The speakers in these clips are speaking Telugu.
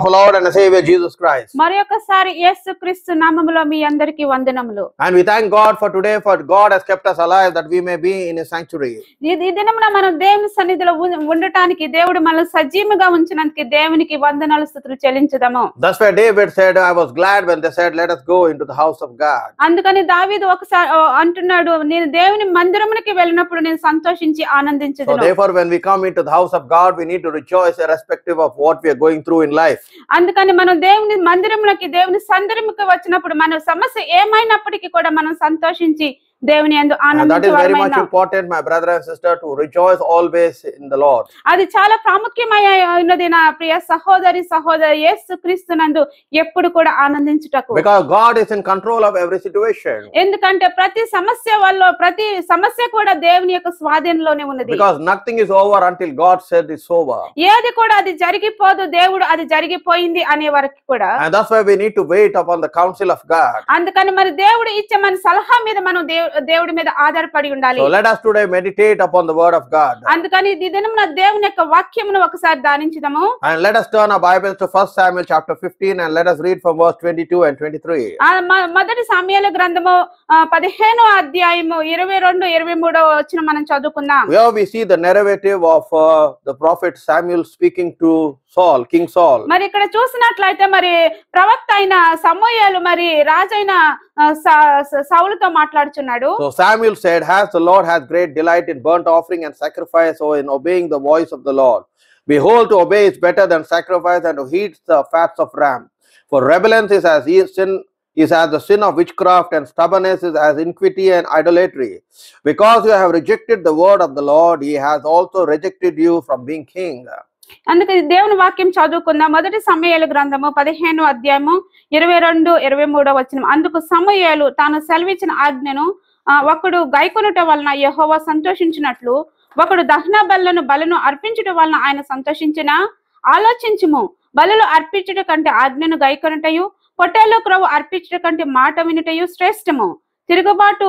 of Lord and Savior Jesus Christ. మరి ఒకసారి యేసు క్రీస్తు నామములో మీ అందరికి వందనములు And we thank God for today, for God has kept us alive that we may be in His sanctuary. ఈ ఈ దినమున మనం దేవుని సన్నిధిలో ఉం- ఉండటానికి దేవుడు మనల్ని సజీవంగా ఉంచినందుకు దేవునికి వందనాలు స్థుతులు చెల్లించుదాము That's why David said, I was glad when they said, Let us go into the house of God. అందుకని దావీదు ఒకసారి ఓ, అంటున్నాడు నేను దేవుని మందిరమునికి వెళ్ళినప్పుడు నేను సంతోషించి So ఆనందించదును therefore, when we come into the house of God, we need to rejoice irrespective of what we are going through in life. అందుకని మనం దేవుని మందిరములకి దేవుని సందర్ముకి వచ్చినప్పుడు మన సమస్య ఏమైనప్పటికీ కూడా మనం సంతోషించి దేవుని యందు And that is very much ఆనందించే important, my brother and sister, to rejoice always in the Lord. అది చాలా ప్రాముఖ్యమైనది నా ప్రియ సహోదరి సహోదరి యేసు క్రీస్తునందు ఎప్పుడు కూడా ఆనందించుటకు Because God is in control of every situation. ఎందుకంటే ప్రతి సమస్య వల్ల ప్రతి సమస్య కూడా దేవుని యొక్క స్వాధీనంలోనే ఉన్నది Because nothing is over until God said it's over. ఏది కూడా అది జరిగిపోదు దేవుడు అది జరిగిపోయింది అనే వరకు కూడా And that's why we need to wait upon the counsel of God. అందుకని మరి దేవుడు ఇచ్చే మన సలహా మీద మనం దేవు- దేవుడి మీద ఆధారపడి ఉండాలి So let us today meditate upon the word of God. అందుకని ఈ దినం దేవుని యొక్క వాక్యమును ఒకసారి ధ్యానించుదాము And let us turn our Bibles to 1 Samuel chapter 15 and let us read from verse 22 and 23. ఆ మ- మొదటి సమయాల గ్రంథము ఆ, పదిహేనో అధ్యాయము ఇరవై రెండు ఇరవై మూడో వచ్చిన మనం చదువుకుందాం Here we see the narrative of uh, the prophet Samuel speaking to Saul, King Saul. మరి ఇక్కడ చూసినట్లయితే మరి ప్రవక్త అయిన సమూహలు మరి రాజైన ఆ, స- స- సౌలుతో మాట్లాడుచున్నాడు So Samuel said, Has the Lord has great delight in burnt offering and sacrifice, or in obeying the voice of the Lord? Behold, to obey is better than sacrifice, and to heat the fats of ram. For rebellion is as e- sin is as the sin of witchcraft, and stubbornness is as iniquity and idolatry. Because you have rejected the word of the Lord, he has also rejected you from being king. అందుకే దేవుని వాక్యం చదువుకుందాం మొదటి సమయాల గ్రంథము పదిహేను అధ్యాయము ఇరవై రెండు ఇరవై మూడో వచ్చిన అందుకు సమయాలు తాను సెలవిచ్చిన ఆజ్ఞను ఆ, ఒకడు గైకొనుట వలన యెహోవా సంతోషించినట్లు ఒకడు దహన బలను బలను అర్పించుట వలన ఆయన సంతోషించిన ఆలోచించుము బలులు అర్పించుట కంటే ఆజ్ఞను గైకొనుటయు పొట్టేలు క్రొవ్వు అర్పించుట కంటే మాట వినుటయు శ్రేష్టము తిరుగుబాటు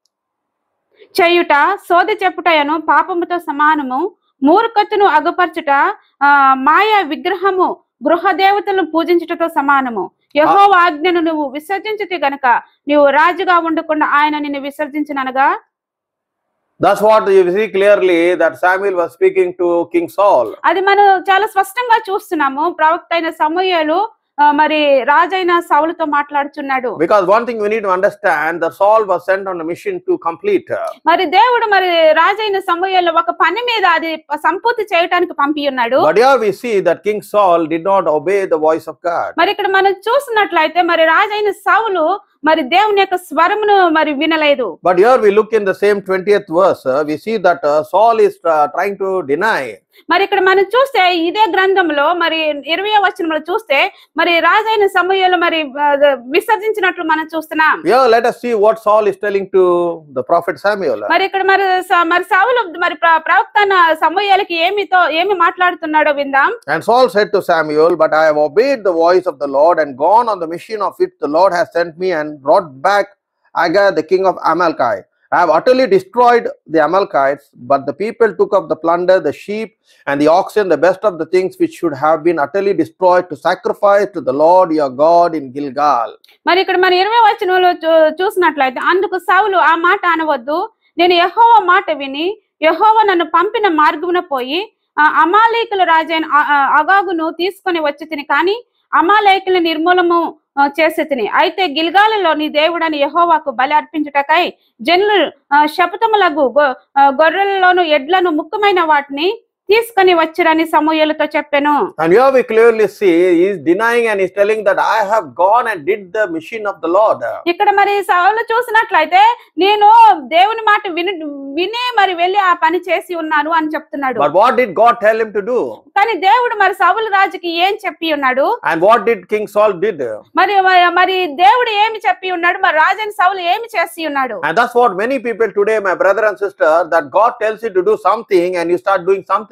చేయుట సోది చెప్పుటయను పాపముతో సమానము మూర్ఖతను అగపరచుట ఆ మాయ విగ్రహము గృహ దేవతలను పూజించుటతో సమానము యహో ఆజ్ఞను నువ్వు విసర్జించితే గనక నువ్వు రాజుగా ఉండకుండా ఆయన నిన్ను విసర్జించిననగా That's what you see clearly that Samuel was speaking to King Saul. అది మనం చాలా స్పష్టంగా చూస్తున్నాము ప్రవక్త అయిన సమూహలు మరి రాజైన సౌలుతో మాట్లాడుచున్నాడు Because one thing we need to understand that Saul was sent on a mission to complete. మరి దేవుడు మరి రాజైన సమూహలు ఒక పని మీద అది సంపూర్తి చేయటానికి పంపి ఉన్నాడు But here we see that King Saul did not obey the voice of God. మరి ఇక్కడ మనం చూసినట్లయితే మరి రాజైన సౌలు మరి దేవుని యొక్క స్వరమును మరి వినలేదు But here we look in the same 20th verse, uh, we see that uh, Saul is uh, trying to deny. మరి ఇక్కడ మనం చూస్తే ఇదే గ్రంథంలో మరి ఇరవై వచనంలో చూస్తే మరి రాజైన సమయంలో మరి ఆ, విసర్జించినట్లు మనం చూస్తున్నాం Here let us see what Saul is telling to the prophet Samuel. మరి ఇక్కడ మరి స- మరి సౌలు మరి ప్ర- ప్రవక్త సమూహాలకి ఏమితో ఏమి మాట్లాడుతున్నాడో విందాం And Saul said to Samuel, But I have obeyed the voice of the Lord and gone on the mission of which the Lord has sent me and brought back Agag, the king of Amalekite. I have utterly destroyed the Amalekites, but the people took up the plunder, the sheep, and the oxen, the best of the things which should have been utterly destroyed to sacrifice to the Lord your God in Gilgal. మరి ఇక్కడ మన ఇరవై వచనంలో చూ- చూసినట్లయితే అందుకు సౌలు ఆ మాట అనవద్దు నేను యహోవ మాట విని యహోవ నన్ను పంపిన మార్గమున పోయి ఆ అమాలేకుల రాజైన ఆ- ఆ అగాగును తీసుకొని వచ్చి తిని కానీ అమాలేకుల నిర్మూలము ఆ, చేసి తిని అయితే గిల్గాలలో నీ దేవుడని యహోవాకు బలి అర్పించుటకై జనులు ఆ, శపథములగు గొ- ఆ, గొర్రెలలోను ఎడ్లను ముఖ్యమైన వాటిని తీసుకొని వచ్చిరని సమూహలతో చెప్పాను And here we clearly see he is denying and he's telling that I have gone and did the mission of the Lord. ఇక్కడ మరి సౌలు చూసినట్లయితే నేను దేవుని మాట విని విని మరి వెళ్ళి ఆ పని చేసి ఉన్నాను అని చెప్తున్నాడు But what did God tell him to do? కానీ దేవుడు మరి సౌలు రాజుకి ఏం చెప్పి ఉన్నాడు And what did King Saul did? మరి మరి- మరి దేవుడు ఏమి చెప్పి ఉన్నాడు మరి రాజైన సౌలు ఏమి చేసి ఉన్నాడు And that's what many people today, my brother and sister, that God tells you to do something and you start doing something.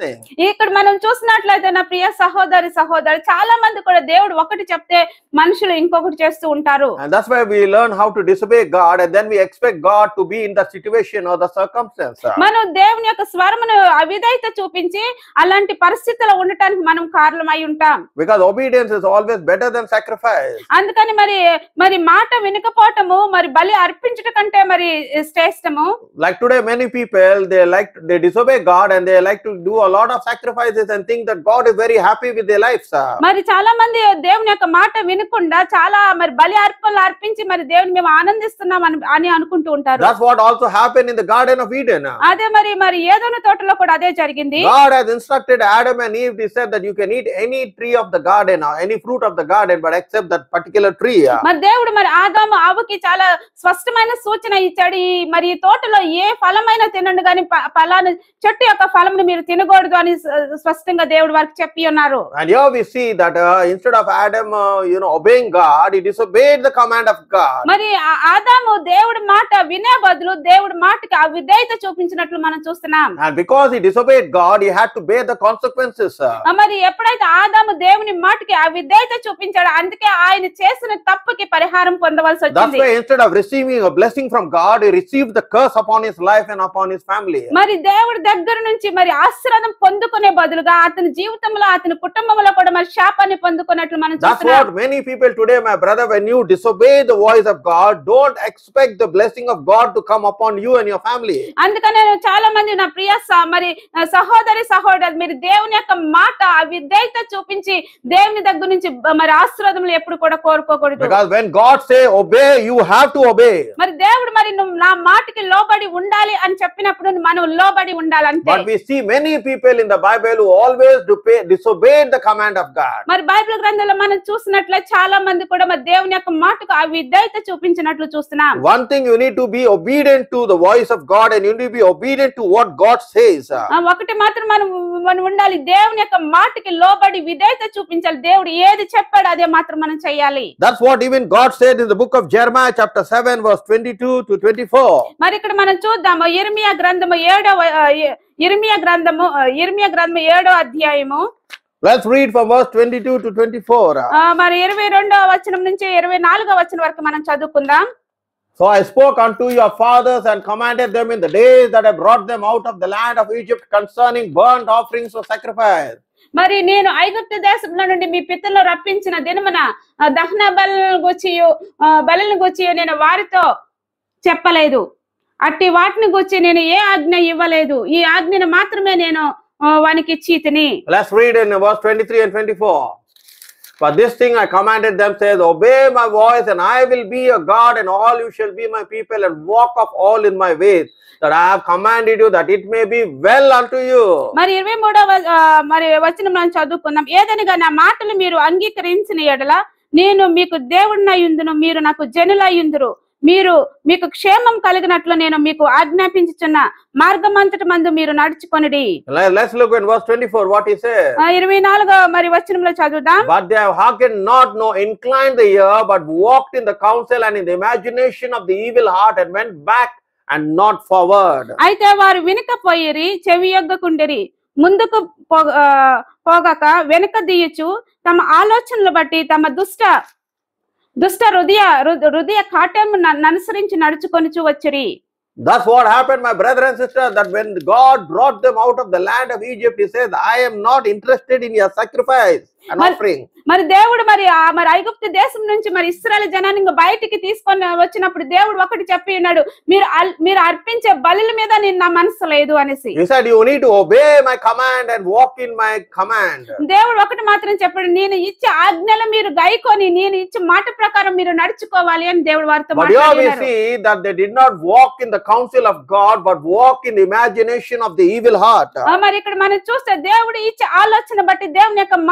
nothing. ఇక్కడ మనం చూసినట్లయితే నా ప్రియ సహోదరి సహోదరు చాలా మంది కూడా దేవుడు ఒకటి చెప్తే మనుషులు ఇంకొకటి చేస్తూ ఉంటారు And that's why we learn how to disobey God and then we expect God to be in the situation or the circumstance. మనం దేవుని యొక్క స్వరమును అవిధైత చూపించి అలాంటి పరిస్థితుల్లో ఉండటానికి మనం కారణమై ఉంటాం Because obedience is always better than sacrifice. అందుకని మరి మరి మాట వినకపోవటము మరి బలి అర్పించట కంటే మరి శ్రేష్టము Like today, many people they like they disobey God and they like to do a lot of sacrifices and think that God is very happy with their lives. sir. మరి చాలా మంది దేవుని యొక్క మాట వినకుండా చాలా మరి బలి అర్పణలు అర్పించి మరి దేవుని మేము ఆనందిస్తున్నాం అని అని అనుకుంటూ ఉంటారు That's what also happened in the Garden of Eden. అదే మరి మరి ఏదోని తోటలో కూడా అదే జరిగింది God has instructed Adam and Eve. He said that you can eat any tree of the garden or any fruit of the garden, but except that particular tree. మరి దేవుడు మరి ఆదాము ఆవుకి చాలా స్పష్టమైన సూచన ఇచ్చాడు ఈ మరి ఈ తోటలో ఏ ఫలమైనా తినండి కానీ ప- ఫలాన్ని చెట్టు యొక్క ఫలమును మీరు తినకూడదు అని స్వ- స్పష్టంగా దేవుడు వారికి చెప్పి ఉన్నారు And here we see that uh, instead of Adam, uh, you know, obeying God, he disobeyed the command of God. మరి ఆ- ఆదాము దేవుడి మాట వినే బదులు దేవుడి మాటకి ఆ విధేయత చూపించినట్లు మనం చూస్తున్నాం And because he disobeyed God, he had to bear the consequences. sir. ఆ మరి ఎప్పుడైతే ఆదాము దేవుని మాటకి ఆ విధేయత చూపించాడో అందుకే ఆయన చేసిన తప్పుకి పరిహారం పొందవలసి That's వచ్చింది why instead of receiving a blessing from God, he received the curse upon his life and upon his family. మరి దేవుడి దగ్గర నుంచి మరి ఆశీర్వాదం పొందుకునే బదులుగా అతని జీవితంలో అతని కుటుంబంలో కూడా మరి శాపాన్ని పొందుకున్నట్లు మనం That's చూస్తున్నాం what many people today, my brother, when you disobey the voice of God, don't expect the blessing of God to come upon you and your family. అందుకనే చాలా మంది నా ప్రియ స- మరి ఆ, సహోదరి సహోదరు మీరు దేవుని యొక్క మాట ఆ విధేయత చూపించి దేవుని దగ్గర నుంచి బ- మరి ఆశీర్వాదములు ఎప్పుడు కూడా కోరుకోకూడదు Because when God say obey, you have to obey. మరి దేవుడు మరి నువ్వు నా మాటకి లోబడి ఉండాలి అని చెప్పినప్పుడు మనం లోబడి ఉండాలంటే But we see many people in the Bible who always disobey- disobeyed the command of God. మరి బైబిల్ గ్రంథంలో మనం చూసినట్లే చాలా మంది కూడా మరి దేవుని యొక్క మాటకు ఆ విధేయత చూపించినట్లు చూస్తున్నాం One thing you need to be obedient to the voice of God and you need to be obedient to what God says. ఆ, ఒకటి మాత్రం మనం మనం ఉండాలి దేవుని యొక్క మాటకి లోబడి విధేయత చూపించాలి దేవుడు ఏది చెప్పాడు అదే మాత్రం మనం చేయాలి That's what even God said in the book of Jeremiah, chapter 7, verse 22 to 24. మరి ఇక్కడ మనం చూద్దాము ఇర్మియా గ్రంథము ఏడవ ఆ, ఇ- ఇర్మియా గ్రంథము ఆ, ఇర్మియా గ్రంథము ఏడవ అధ్యాయము Let's read from verse 22 to 24. ఆ, మరి ఇరవై రెండవ వచనం నుంచి ఇరవై నాలుగవ వచనం వరకు మనం చదువుకుందాం So I spoke unto your fathers and commanded them in the days that I brought them out of the land of Egypt concerning burnt offerings for sacrifice. మరి నేను ఐగుప్తు దేశంలో నుండి మీ పితరులు రప్పించిన దినమున ఆ, దహన బలను గుచ్చి బలను గుచ్చి నేను వారితో చెప్పలేదు అట్టి వాటిని గుచ్చి నేను ఏ ఆజ్ఞ ఇవ్వలేదు ఈ ఆజ్ఞను మాత్రమే నేను ఆ, వానికి ఇచ్చి తిని Let's read in verse 23 and 24. For this thing I commanded them, says, Obey my voice, and I will be your God, and all you shall be my people, and walk of all in my ways, that I have commanded you, that it may be well unto you. మరి ఇరవై మూడవ ఆ, మరి వచనం మనం చదువుకుందాం ఏదనగా నా మాటలు మీరు అంగీకరించిన ఎడల నేను మీకు దేవుడినయుందును మీరు నాకు జనులయ్యుందురు మీరు మీకు క్షేమం కలిగినట్లు నేను మీకు ఆజ్ఞాపించుచున్న మార్గమంతటి మందు మీరు నడుచుకొనిడి Let- Let's look in verse 24 what he says. ఆ, ఇరవై నాలుగో మరి వచనంలో చదువుదాం But they have hearkened not, no, inclined the ear, but walked in the counsel and in the imagination of the evil heart, and went back and not forward. అయితే వారు వినకపోయిరి చెవి యొగ్గకుండిరి ముందుకు పో- ఆ, పోగాక వెనుక దియచు తమ ఆలోచనలు బట్టి తమ దుష్ట దుష్ట హృదయ హృ- హృదయ కాటము అనుసరించి నడుచుకొని వచ్చిరి That's what happened, my brother and sister, that when God brought them out of the land of Egypt, He says, I am not interested in your sacrifice and But- offering. మరి దేవుడు మరి ఆ మరి ఐగుప్తు దేశం నుంచి మరి ఇస్రాయల్ జనాన్ని ఇంకా బయటికి తీసుకొని వచ్చినప్పుడు దేవుడు ఒకటి చెప్పి ఉన్నాడు మీరు అల్- మీరు అర్పించే బలుల మీద నేను నా మనసు లేదు అనేసి He said, You need to obey my command and walk in my command. దేవుడు ఒకటి మాత్రం చెప్పాడు నేను ఇచ్చే ఆజ్ఞలు మీరు గైకొని నేను ఇచ్చే మాట ప్రకారం మీరు నడుచుకోవాలి అని దేవుడు వారితో But here we మాట్లాడినారు see that they did not walk in the counsel of God, but walk in the imagination of the evil heart. ఆ, మరి ఇక్కడ మనం చూస్తే దేవుడు ఇచ్చే ఆలోచన బట్టి దేవుని యొక్క మాటను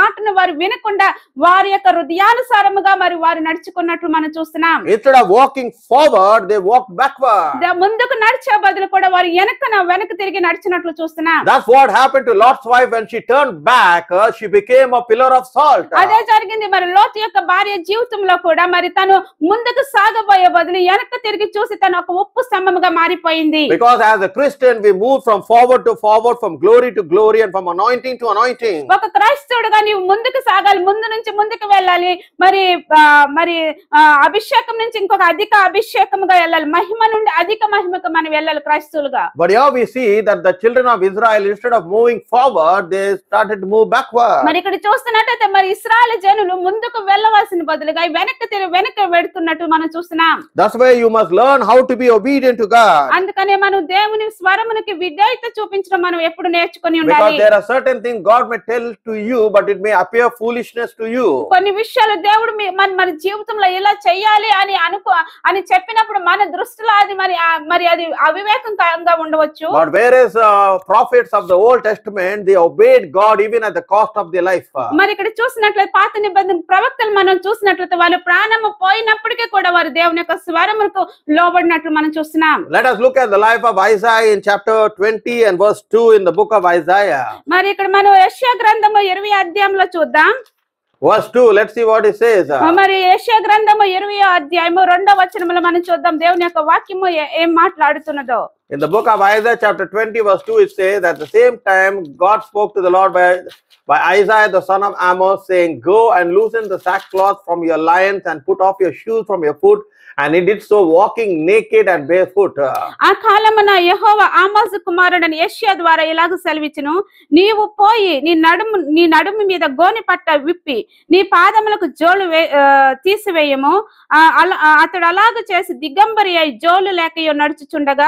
వారు వినకుండా వారి యొక్క హృదయానుసారముగా మరి వారు నడుచుకున్నట్లు మనం చూస్తున్నాం Instead of walking forward, they walked backward. ద- ముందుకు నడిచే బదులు కూడా వారు వెనకన వెనక తిరిగి నడిచినట్లు చూస్తున్నాం That's what happened to Lot's wife when she turned back. uh, she became a pillar of salt. అదే జరిగింది మరి లోతు యొక్క భార్య జీవితంలో కూడా మరి తను ముందుకు సాగబోయే బదులు వెనక తిరిగి చూసి తను ఒక ఉప్పు స్తంభముగా మారిపోయింది Because as a Christian, we move from forward to forward, from glory to glory, and from anointing to anointing. ఒక క్రైస్తవుడుగా నీవు ముందుకు సాగాలి ముందు నుంచి ముందుకు వెళ్ళాలి మరి ఆ, మరి ఆ, అభిషేకం నుంచి ఇంకొక అధిక అభిషేకముగా వెళ్ళాలి మహిమ నుండి అధిక మహిమకు మనం వెళ్ళాలి క్రైస్తవులుగా But here we see that the children of Israel, instead of moving forward, they started to move backward. మరి ఇక్కడ చూస్తున్నట్టయితే మరి ఇస్రాయల్ జనులు ముందుకు వెళ్ళవలసిన బదులుగా వెనక్కి తిరిగి వెనక్కి వెడుతున్నట్టు మనం చూస్తున్నాం That's why you must learn how to be obedient to God. అందుకనే మనం దేవుని స్వరమునికి విధేయత చూపించడం మనం ఎప్పుడు నేర్చుకొని Because ఉండాలి there are certain things God may tell to you, but it may appear foolishness to you. కొన్ని విషయాలు దేవుడు మీ- మన మన జీవితంలో ఇలా చెయ్యాలి అని అనుకో అని చెప్పినప్పుడు మన దృష్టిలో అది మరి ఆ- మరి అది అవివేకంగా ఉండవచ్చు But whereas uh, prophets of the Old Testament, they obeyed God even at the cost of their life. మరి ఇక్కడ చూసినట్లయితే పాత నిబంధన ప్రవక్తలు మనం చూసినట్లయితే వాళ్ళు ప్రాణము పోయినప్పటికీ కూడా వారు దేవుని యొక్క స్వరములకు లోబడినట్లు మనం చూస్తున్నాం Let us look at the life of Isaiah in chapter 20 and verse 2 in the book of Isaiah. మరి ఇక్కడ మనం యెషయా గ్రంథము ఇరవై అధ్యాయంలో చూద్దాం Verse 2, let's see what it says. మరి యెషయా గ్రంథము ఇరవై అధ్యాయము రెండో వచనములో మనం చూద్దాం దేవుని యొక్క వాక్యము ఏ- ఏం మాట్లాడుతున్నదో In the book of Isaiah, chapter 20, verse 2, it says, At the same time, God spoke to the Lord by, by Isaiah the son of Amos, saying, Go and loosen the sackcloth from your lions and put off your shoes from your foot. And he did so, walking naked and barefoot. ఆ కాలమున యెహోవ ఆమాజు కుమారుడని యెషయా ద్వారా ఇలాగ సెలవిచ్చును నీవు పోయి నీ నడుము నీ నడుము మీద గోని పట్ట విప్పి నీ పాదములకు జోలు వే ఆ, తీసివేయము ఆ, అల- ఆ, అతడు అలాగ చేసి దిగంబరి అయి జోలు లేక నడుచుచుండగా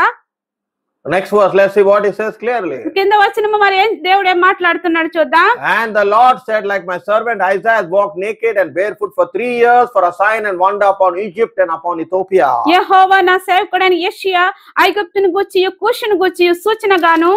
Next verse, let's see what it says clearly. కింద వచ్చినము మరి ఏం దేవుడు ఏం మాట్లాడుతున్నాడు చూద్దాం And the Lord said, Like my servant Isaiah has walked naked and barefoot for three years for a sign and wonder upon Egypt and upon Ethiopia. యెహోవా నా సేవకుడైన యెషయా ఐగుప్తును గూర్చి కూషును గూర్చి సూచనగాను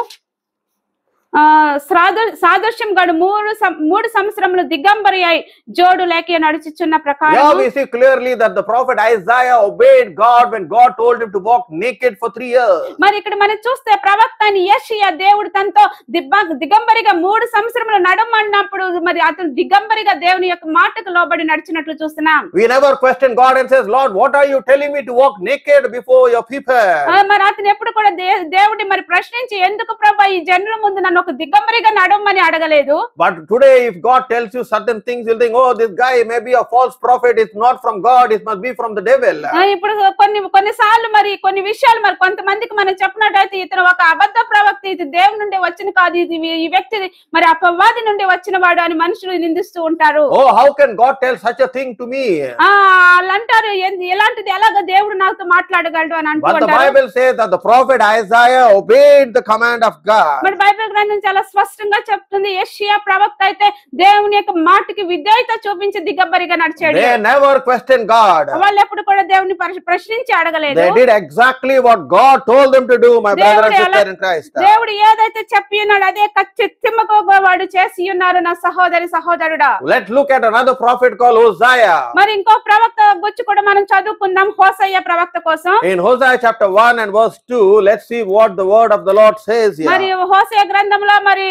ఆ సాద సాదృశ్యం గాడు మూడు సం- మూడు సంవత్సరములు దిగంబరి అయి జోడు లేక నడుచుచున్న Here ప్రకారం we see clearly that the prophet Isaiah obeyed God when God told him to walk naked for three years. మరి ఇక్కడ మనం చూస్తే ప్రవక్త అని యెషయా దేవుడు తనతో దిబ్బ దిగంబరిగా మూడు సంవత్సరములు నడమన్నప్పుడు మరి అతను దిగంబరిగా దేవుని యొక్క మాటకు లోబడి నడిచినట్లు చూస్తున్నాం We never question God and says, Lord, what are you telling me to walk naked before your people? ఆ, మరి అతను ఎప్పుడు కూడా దే- దేవుడి మరి ప్రశ్నించి ఎందుకు ప్రభా ఈ జనుల ముందు నన్ను ఒక దిగంబరిగా నడవమని అడగలేదు But today, if God tells you certain things, you'll think, oh, this guy may be a false prophet. It's not from God. It must be from the devil. ఆ, ఇప్పుడు కొన్ని కొన్నిసార్లు మరి కొన్ని విషయాలు మరి కొంతమందికి మనం చెప్పినట్టయితే ఇతను ఒక అబద్ధ ప్రవక్త ఇది దేవుని నుండి వచ్చిన కాదు ఇది ఈ వ్యక్తి మరి అపవాది నుండి వచ్చిన వాడు అని మనుషులు నిందిస్తూ ఉంటారు Oh, how can God tell such a thing to me? ఆ వాళ్ళు అంటారు "ఎన్- ఎలాంటిది ఎలాగ దేవుడు నాతో మాట్లాడగలడు అని అంటూ But the ఉంటారు Bible says that the prophet Isaiah obeyed the command of God. మరి బైబిల్ గ్రంథం చాలా స్పష్టంగా చెప్తుంది యెషయా ప్రవక్త అయితే దేవుని యొక్క మాటకి విధేయత చూపించి దిగబ్బరిగా నడిచాడు They never questioned God. వాళ్ళు ఎప్పుడు కూడా దేవుని పరి- ప్రశ్నించి అడగలేదు They did exactly what God told them to do, my brother and దేవుడు sister ఎలా- in Christ. దేవుడు ఏదైతే చెప్పి ఉన్నాడు అదే ఖచ్చితంగా వాడు చేసి ఉన్నారు నా సహోదరి సహోదరుడా Let's look at another prophet called Hosea. మరి ఇంకో ప్రవక్త గురించి కూడా మనం చదువుకుందాం హోసయ్య ప్రవక్త కోసం In Hosea chapter 1 and verse 2, let's see what the word of the Lord says మరి here. హోసయ్య గ్రంథంలో మరి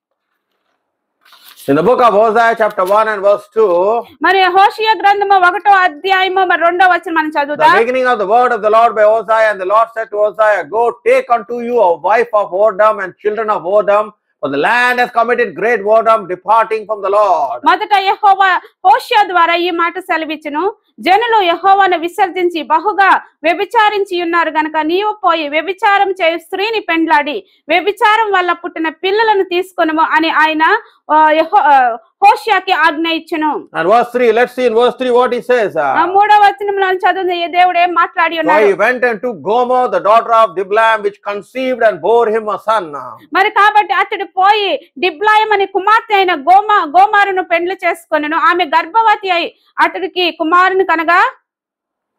In the book of Hosea chapter 1 and verse 2, మరి హోషియ గ్రంథము ఒకటో అధ్యాయము మరి రెండో వచ్చిన మనం the చదువుదాం beginning of the word of the Lord by Hosea, and the Lord said to Hosea, Go take unto you a wife of whoredom and children of whoredom, for the land has committed great whoredom, departing from the Lord. మొదట యెహోవా హోషియా ద్వారా ఈ మాట సెలవిచ్చును జనులు యెహోవాను విసర్జించి బహుగా వ్యభిచారించి ఉన్నారు గనక నీవు పోయి వ్యభిచారం చేయు స్త్రీని పెండ్లాడి వ్యభిచారం వల్ల పుట్టిన పిల్లలను తీసుకొనుము అని ఆయన ఆ, యెహో- ఆ, హోషియాకి ఆజ్ఞ ఇచ్చును And verse 3, let's see in verse 3 what he says. ఆ మూడో వచనంలో చదువు ఏ దేవుడు ఏం మాట్లాడి So ఉన్నాడు he went and took Gomer, the daughter of Diblam, which conceived and bore him a son. మరి కాబట్టి అతడు పోయి డిబ్లాయం అనే కుమార్తె అయిన గోమా గోమారును పెండ్లు చేసుకొనెను ఆమె గర్భవతి అయి అతడికి కుమారుని కనగా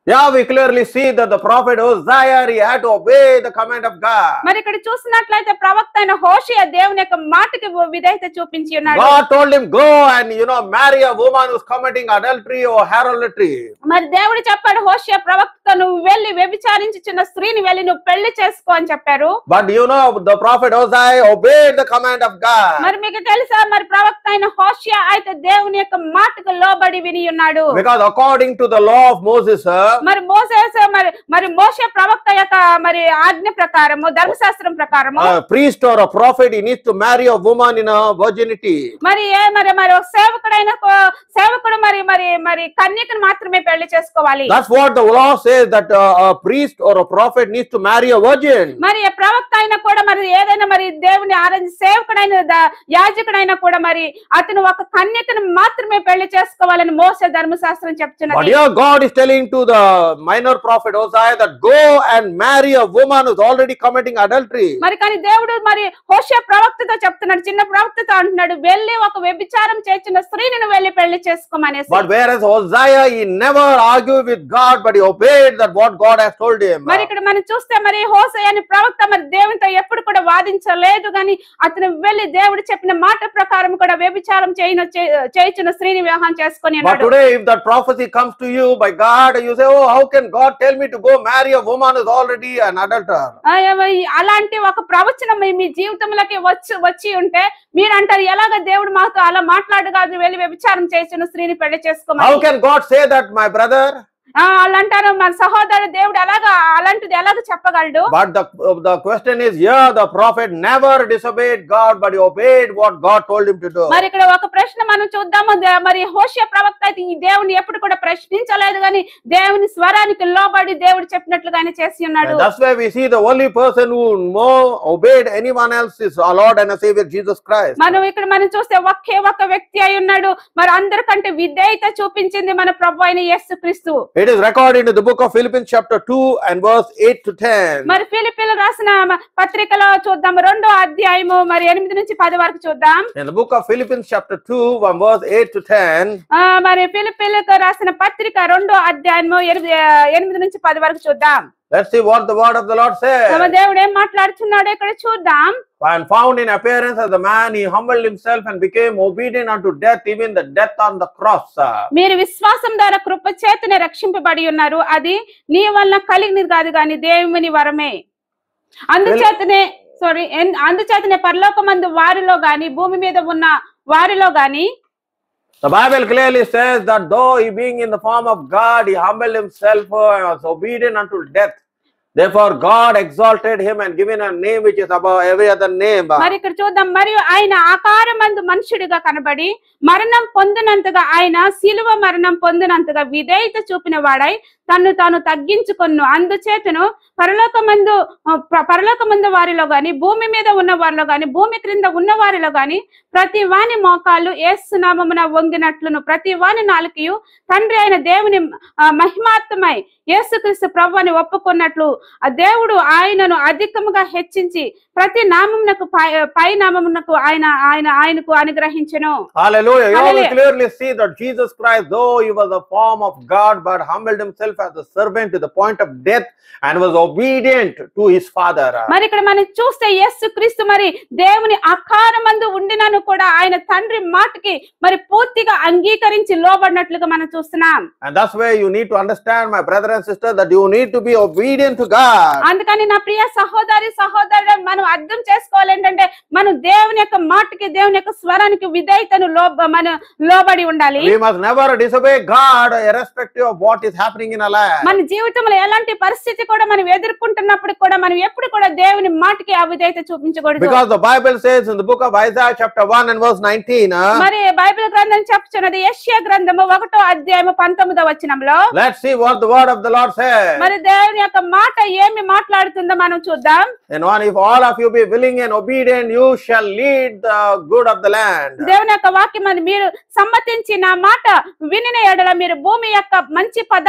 Yeah, we clearly see that the prophet Hosea, he had to obey the command of God. మరి ఇక్కడ చూసినట్లయితే ప్రవక్త అయిన హోషియా దేవుని యొక్క మాటకి విధేయత చూపించి ఉన్నాడు God told him, go and, you know, marry a woman who's committing adultery or harlotry. మరి దేవుడు చెప్పాడు హోషియా ప్రవక్త నువ్వు వెళ్ళి వ్యభిచారించుచున్న స్త్రీని వెళ్ళి నువ్వు పెళ్లి చేసుకో అని చెప్పారు But you know, the prophet Hosea obeyed the command of God. మరి మీకు తెలుసా మరి ప్రవక్త అయిన హోషియా అయితే దేవుని యొక్క మాటకు లోబడి విని ఉన్నాడు Because according to the law of Moses, uh, మరి మోసేస మరి మరి మోసే ప్రవక్త యొక్క మరి ఆజ్ఞ ప్రకారము ధర్మశాస్త్రం ప్రకారము a priest or a prophet, he needs to marry a woman in a virginity. మరి ఏ మరి మరి ఒక సేవకుడైన కో- సేవకుడు మరి మరి మరి కన్యకను మాత్రమే పెళ్లి చేసుకోవాలి That's what the law says that uh, a priest or a prophet needs to marry a virgin. మరి ఆ ప్రవక్త అయినా కూడా మరి ఏదైనా మరి దేవుని ఆరాధన సేవకుడైన ద- యాజకుడైనా కూడా మరి అతను ఒక కన్యకను మాత్రమే పెళ్లి చేసుకోవాలని మోసే ధర్మశాస్త్రం But చెప్తున్నది here God is telling to the minor prophet Hosea that go and marry a woman who's already committing adultery. మరి కానీ దేవుడు మరి హోషే ప్రవక్తతో చెప్తున్నాడు చిన్న ప్రవక్తతో అంటున్నాడు వెళ్ళి ఒక వ్యభిచారం చేసిన స్త్రీని నువ్వు వెళ్ళి పెళ్లి చేసుకోమనేసి But whereas Hosea, he never argued with God, but he obeyed that what God has told him. మరి ఇక్కడ మనం చూస్తే మరి హోసయ్య అని ప్రవక్త మరి దేవునితో ఎప్పుడు కూడా వాదించలేదు గాని అతను వెళ్ళి దేవుడు చెప్పిన మాట ప్రకారం కూడా వ్యభిచారం చేయన చేయించిన స్త్రీని వివాహం చేసుకొని But అన్నాడు today, if that prophecy comes to you by God, you say, Oh, how can God tell me to go marry a woman who's already an adulterer? ఆ, ఏమ- అలాంటి ఒక ప్రవచనం మీ- మీ జీవితంలోకి వచ్చి వచ్చి ఉంటే మీరు అంటారు ఎలాగ దేవుడు మాతో అలా మాట్లాడు కాదు వెళ్ళి వ్యభిచారం చేసిన స్త్రీని పెళ్లి How చేసుకోమని can God say that, my brother? ఆ, వాళ్ళు అంటారు మన సహోదరుడు దేవుడు ఎలాగా అలాంటిది ఎలాగ చెప్పగలడు But the, the question is here, the prophet never disobeyed God, but he obeyed what God told him to do. మరి ఇక్కడ ఒక ప్రశ్న మనం చూద్దాము దే- మరి హోషియ ప్రవక్త అయితే ఈ దేవుని ఎప్పుడు కూడా ప్రశ్నించలేదు కానీ దేవుని స్వరానికి లోబడి దేవుడు చెప్పినట్లుగానే చేసి ఉన్నాడు And that's why we see the only person who more obeyed anyone else is our Lord and our Savior Jesus Christ. మనం ఇక్కడ మనం చూస్తే ఒకే ఒక వ్యక్తి అయి ఉన్నాడు మరి అందరికంటే విధేయత చూపించింది మన ప్రభు అయిన యేసు క్రీస్తు It is recorded in the book of Philippians chapter 2 and verse 8 to 10. మరి ఫిలిపిలు రాసిన మ- పత్రికలో చూద్దాం రెండో అధ్యాయము మరి ఎనిమిది నుంచి పది వరకు చూద్దాం In the book of Philippians chapter 2 from verse 8 to 10, ఆ, మరి ఫిలిపిలకు రాసిన పత్రిక రెండో అధ్యాయము ఎనిమిది ఎనిమిది నుంచి పది వరకు చూద్దాం let's see what the word of the Lord మన says. దేవుడు ఏం మాట్లాడుతున్నాడో ఇక్కడ చూద్దాం And found in appearance as a man, he humbled himself and became obedient unto death, even the death on the cross. మీరు విశ్వాసం ద్వారా కృప చేతనే రక్షింపబడి ఉన్నారు అది నీ వల్ల కలిగినది కాదు కానీ దేవుని వరమే అందుచేతనే సారీ అందుచేతనే పరలోకమందు వారిలో గాని భూమి మీద ఉన్న వారిలో గాని The Bible clearly says that though he being in the form of God, he humbled himself uh, and was obedient unto death. Therefore, God exalted him and given a name which is above every other name. మరి ఇక్కడ చూద్దాం మరియు ఆయన ఆకారమందు మనుషుడిగా కనబడి మరణం పొందినంతగా ఆయన శిలువ మరణం పొందినంతగా విధేయత చూపిన వాడై తన్ను తాను తగ్గించుకొను అందుచేతను పరలోకమందు ఆ, ప- పరలోకమందు వారిలో గాని భూమి మీద ఉన్న వారిలో గాని భూమి క్రింద ఉన్న వారిలో గాని ప్రతి వాని మోకాలు ఏసునామమున వంగినట్లును ప్రతి వాని నాలుకయు తండ్రి అయిన దేవుని ఆ, మహిమాత్మై యేసుక్రీస్తు ప్రభు అని ఒప్పుకున్నట్లు ఆ దేవుడు ఆయనను అధికముగా హెచ్చించి ప్రతి నామమునకు పై పై నామమునకు ఆయన ఆయన ఆయనకు అనుగ్రహించెను Hallelujah. You all Hallelujah. clearly see that Jesus Christ, though he was the form of God, but humbled himself as a servant to the point of death and was obedient to his Father. మరి ఇక్కడ మనం చూస్తే యేసు క్రీస్తు మరి దేవుని ఆకారమందు ఉండినను కూడా ఆయన తండ్రి మాటకి మరి పూర్తిగా అంగీకరించి లోబడినట్లుగా మనం చూస్తున్నాం And that's where you need to understand, my brother and sister, that you need to be obedient to God. అందుకని నా ప్రియ సహోదరి సహోదరుడు మనం అర్థం చేసుకోవాలి ఏంటంటే మనం దేవుని యొక్క మాటకి దేవుని యొక్క స్వరానికి విధేయతను లో మన లోబడి ఉండాలి We must never disobey God irrespective of what is happening in our life. మన జీవితంలో ఎలాంటి పరిస్థితి కూడా మనం ఎదుర్కొంటున్నప్పుడు కూడా మనం ఎప్పుడు కూడా దేవుని మాటకి అవిధేయత చూపించకూడదు Because the Bible says in the book of Isaiah, chapter 1 and verse 19, uh, మరి బైబిల్ గ్రంథం చెప్తున్నది యెషయా గ్రంథము ఒకటో అధ్యాయము పంతొమ్మిదో వచనంలో let's see what the word of the Lord says. మరి దేవుని యొక్క మాట ఏమి మాట్లాడుతుందో మనం చూద్దాం And one, if all of you be willing and obedient, you shall lead the good of the land. దేవుని యొక్క వాక్యం అది మీరు సమ్మతించి నా మాట వినిన ఎడల మీరు భూమి యొక్క మంచి పదార్థములను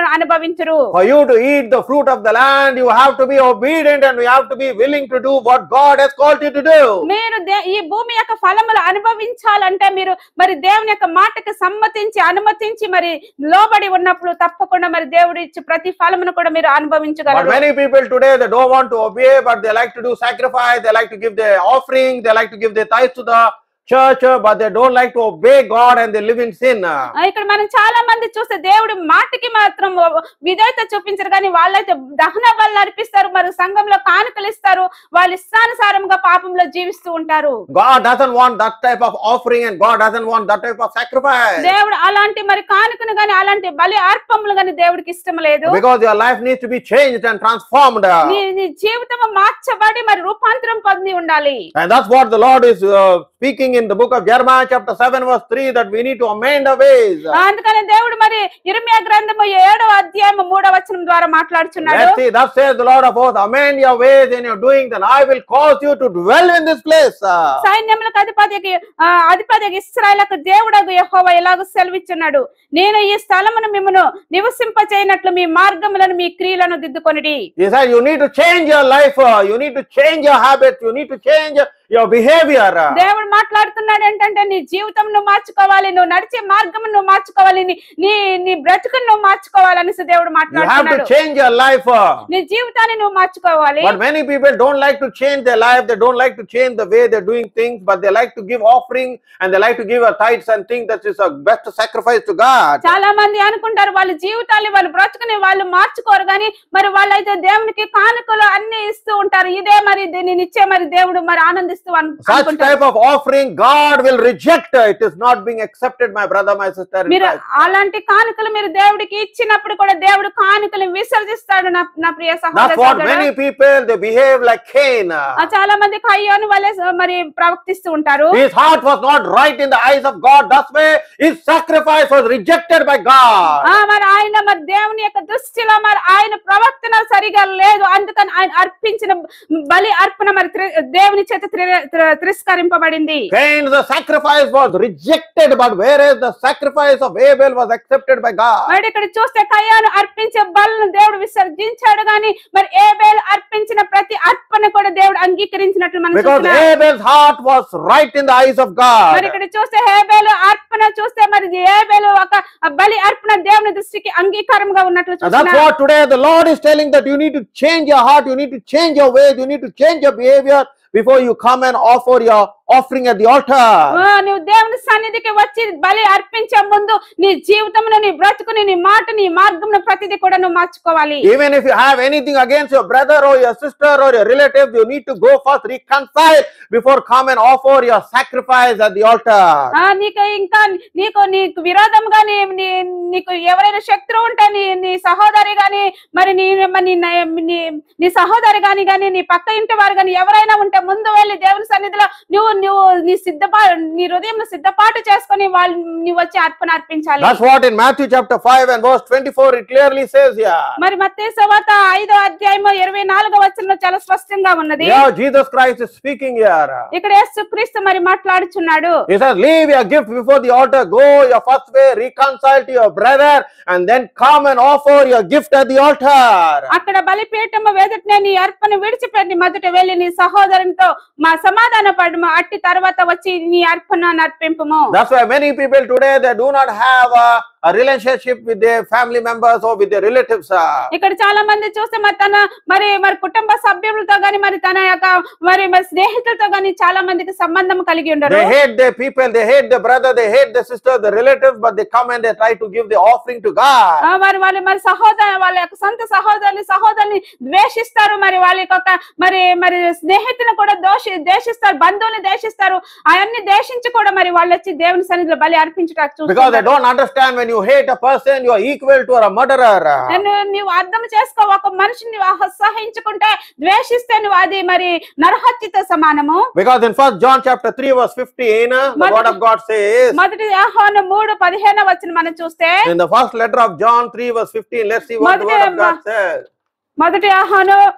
ఫలములను అనుభవించరు For you to eat the fruit of the land, you have to be obedient and you have to be willing to do what God has called you to do. మీరు దే- ఈ భూమి యొక్క ఫలములు అనుభవించాలంటే మీరు మరి దేవుని యొక్క మాటకి సమ్మతించి అనుమతించి మరి లోబడి ఉన్నప్పుడు తప్పకుండా మరి దేవుడు ఇచ్చి ప్రతి ఫలమును కూడా మీరు But అనుభవించగలరు many people today, they don't want to obey, but they like to do sacrifice, they like to give their offering, they like to give their tithes to the church, uh, but they don't like to obey God and they live in sin. uh. ఆ, ఇక్కడ మనం చాలా మంది చూస్తే దేవుడు మాటకి మాత్రం విధేయత చూపించరు కానీ వాళ్ళైతే దహన బలు అర్పిస్తారు మరి సంఘంలో కానుకలు ఇస్తారు వాళ్ళు ఇష్టానుసారంగా పాపంలో జీవిస్తూ ఉంటారు God doesn't want that type of offering and God doesn't want that type of sacrifice. దేవుడు అలాంటి మరి కానుకను గాని అలాంటి బలి అర్పములు గాని దేవుడికి ఇష్టం లేదు Because your life needs to be changed and transformed. uh. నీ నీ జీవితం మార్చబడి మరి రూపాంతరం పొంది ఉండాలి And that's what the Lord is uh, speaking in the book of Jeremiah, chapter 7, verse 3, that we need to amend our ways. అందుకని దేవుడు మరి ఇరిమియా గ్రంథము ఏడో అధ్యాయం మూడో వచనం ద్వారా మాట్లాడుచున్నాడు Let's see, thus says the Lord of hosts, amend your ways in your doing, then I will cause you to dwell in this place. uh. సైన్యములకు అధిపతికి ఆ, అధిపతికి ఇస్రాయలకు దేవుడగు యెహోవా ఇలాగ సెలవిచ్చున్నాడు నేను ఈ స్థలమును మిమ్మను నివసింపచేయనట్లు మీ మార్గములను మీ క్రియలను దిద్దుకొనిడి He said, you need to change your life, uh, you need to change your habits, you need to change your behavior. uh. దేవుడు మాట్లాడుతున్నాడు ఏంటంటే నీ జీవితం నువ్వు మార్చుకోవాలి నువ్వు నడిచే మార్గం నువ్వు మార్చుకోవాలి నీ నీ నీ బ్రతుకును నువ్వు మార్చుకోవాలి అనేసి దేవుడు You have to మాట్లాడుతున్నాడు change your life. uh. నీ జీవితాన్ని నువ్వు మార్చుకోవాలి But many people don't like to change their life. They don't like to change the way they're doing things, but they like to give offering and they like to give a tithes and think that is a best sacrifice to God. చాలా మంది అనుకుంటారు వాళ్ళ జీవితాన్ని వాళ్ళ బ్రతుకుని వాళ్ళు మార్చుకోరు కానీ మరి వాళ్ళైతే దేవునికి కానుకలు అన్ని ఇస్తూ ఉంటారు ఇదే మరి నేను ఇచ్చే మరి దేవుడు మరి ఆనందిస్తూ అను- Such అనుకుంటారు type of offering, God will reject. It is not being accepted, my brother, my sister. in మీరు Christ. అలాంటి కానుకలు మీరు దేవుడికి ఇచ్చినప్పుడు కూడా దేవుడు కానుకలు విసర్జిస్తాడు నా నా ప్రియ That's what సహోదరు many people they behave like Cain. చాలా మంది కయ్యోని వల్లే మరి ప్రవర్తిస్తూ ఉంటారు His heart was not right in the eyes of God. That's why his sacrifice was rejected by God. ఆ మరి ఆయన మరి దేవుని యొక్క దృష్టిలో మరి ఆయన ప్రవర్తన సరిగా లేదు అందుకని ఆయన అర్పించిన బలి అర్పణ మరి త్రి- దేవుని చేత త్రి- త్రి- తిరస్కరింపబడింది Cain's the sacrifice was rejected, but whereas the sacrifice of Abel was accepted by God. మరి ఇక్కడ చూస్తే కయ్యాను అర్పించే బలను దేవుడు విసర్జించాడు గాని మరి ఏబేలు అర్పించిన ప్రతి అర్పణ కూడా దేవుడు అంగీకరించినట్లు మనం Because చూస్తున్నాం Abel's heart was right in the eyes of God. మరి ఇక్కడ చూస్తే హేబేలు అర్పణ చూస్తే మరి ఏబేలు ఒక బలి అర్పణ దేవుని దృష్టికి అంగీకారంగా ఉన్నట్లు And that's చూస్తున్నాం what today the Lord is telling that you need to change your heart, you need to change your ways, you need to change your behavior before you come and offer your offering at the altar. ఆ, నువ్వు దేవుని సన్నిధికి వచ్చి బలి అర్పించే ముందు నీ జీవితంలో నీ బ్రతుకుని నీ మాట నీ మార్గంలో ప్రతిదీ కూడా నువ్వు మార్చుకోవాలి Even if you have anything against your brother or your sister or your relative, you need to go first reconcile before come and offer your sacrifice at the altar. ఆ నీకు ఇంకా నీకు నీకు విరోధంగా నీ నీ- నీకు ఎవరైనా శత్రువు ఉంటే నీ నీ సహోదరి గాని మరి నీ మరి నీ నీ నీ సహోదరి గాని గాని నీ పక్క ఇంటి వారు గాని ఎవరైనా ఉంటే ముందు వెళ్ళి దేవుని సన్నిధిలో నువ్వు నువ్వు నీ సిద్ధపా నీ హృదయం సిద్ధపాటు చేసుకొని వాళ్ళు నువ్వు వచ్చి అర్పణ అర్పించాలి That's what in Matthew chapter 5 and verse 24 it clearly says here. మరి మత్తే సవాత ఐదో అధ్యాయము ఇరవై నాలుగో వచనంలో చాలా స్పష్టంగా ఉన్నది Yeah, Jesus Christ is speaking here. ఇక్కడ యేసుక్రీస్తు మరి మాట్లాడుచున్నాడు He says, Leave your gift before the altar, go your first way, reconcile to your brother, and then come and offer your gift at the altar. అక్కడ బలిపీఠము వేదటనే నీ అర్పణ విడిచిపెట్టి మొదట వెళ్ళి నీ సహోదరునితో మా సమాధాన పడము అట్టి తర్వాత వచ్చి నీ అర్పణ నర్పింపము That's why many people today they do not have a, a relationship with their family members or with their relatives. uh. ఇక్కడ చాలా మంది చూస్తే మరి తన మరి మరి కుటుంబ సభ్యులతో గాని మరి తన యొక్క మరి మరి స్నేహితులతో గాని చాలా మందికి సంబంధం కలిగి ఉండరు They hate their people, they hate their brother, they hate their sister, the relatives, but they come and they try to give the offering to God. ఆ, మరి వాళ్ళు మరి సహోదర వాళ్ళ యొక్క సొంత సహోదరుని సహోదరుని ద్వేషిస్తారు మరి వాళ్ళ యొక్క మరి మరి స్నేహితుని కూడా దోషి దేశిస్తారు బంధువుని దేశిస్తారు అవన్నీ దేశించి కూడా మరి వాళ్ళు వచ్చి దేవుని సన్నిధిలో బలి అర్పించడానికి Because they చూస్తారు don't understand when you hate a person, you are equal to a murderer. నువ్వు నీవు అర్థం చేసుకో ఒక మనిషిని అసహించుకుంటే ద్వేషిస్తే నువ్వు అది మరి నరహత్యతో సమానము Because in First John chapter 3, verse 15, uh, the Mother- word of God says, మొదటి ఆహ్వానం మూడు పదిహేను వచ్చిన మనం చూస్తే in the first letter of John 3, verse 15, let's see what the Mother- word of God says. మొదటి ఆహ్వానం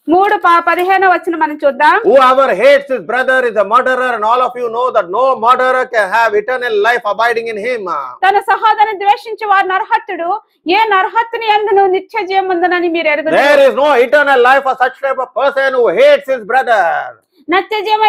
మూడు ప- పదిహేనో వచ్చిన మనం చూద్దాం Whoever hates his brother is a murderer, and all of you know that no murderer can have eternal life abiding in him. తన సహోదరుని ద్వేషించి వారు నరహత్తుడు ఏ నరహత్తుని ఎందును నిత్య జీవం ఉందనని మీరు ఎరుగుతారు There is no eternal life for such type of person who hates his brother. నిత్య జీవం